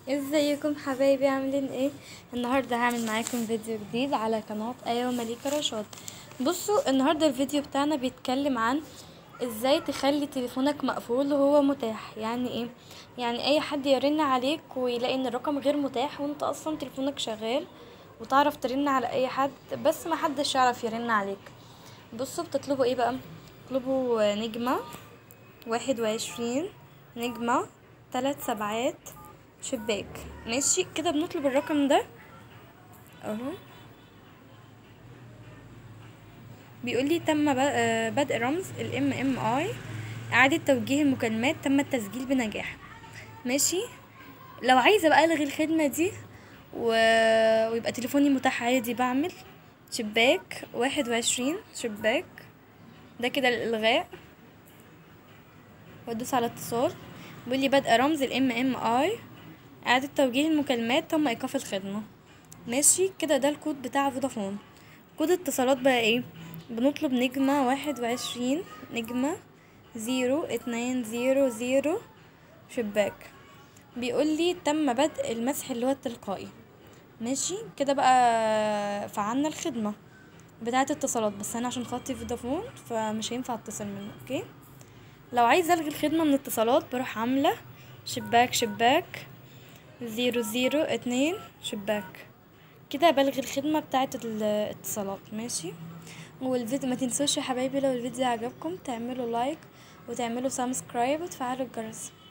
ازيكم حبايبي عاملين ايه النهارده هعمل معاكم فيديو جديد على قناه ايوه مليكه رشاد بصوا النهارده الفيديو بتاعنا بيتكلم عن ازاي تخلي تليفونك مقفول وهو متاح يعني ايه يعني اي حد يرن عليك ويلاقي ان الرقم غير متاح وانت اصلا تليفونك شغال وتعرف ترن على اي حد بس ما حدش يعرف يرن عليك بصوا بتطلبوا ايه بقى تطلبوا نجمه واحد وعشرين نجمه ثلاث سبعات شباك ماشي كده بنطلب الرقم ده اهو بيقول لي تم بدء رمز الام ام اي اعاده توجيه المكالمات تم التسجيل بنجاح ماشي لو عايزه بقى الغي الخدمه دي و... ويبقى تليفوني متاح عادي بعمل شباك واحد وعشرين شباك ده كده الالغاء وادوس على اتصال بيقول لي بدء رمز الام ام اي اعادة توجيه المكالمات تم ايقاف الخدمة ماشي كده ده الكود بتاع فودافون كود اتصالات بقى ايه بنطلب نجمة واحد وعشرين نجمة زيرو اتنين زيرو زيرو شباك بيقول لي تم بدء المسح اللي هو التلقائي ماشي كده بقى فعلنا الخدمة بتاعة اتصالات بس انا عشان خاطي فودافون فمش هينفع اتصل منه اوكي لو عايزه الغي الخدمه من اتصالات بروح عامله شباك شباك زيرو زيرو اتنين شباك كده بلغي الخدمه بتاعه الاتصالات ماشي والفيديو ما تنسوش يا حبايبي لو الفيديو عجبكم تعملوا لايك وتعملوا سبسكرايب وتفعلوا الجرس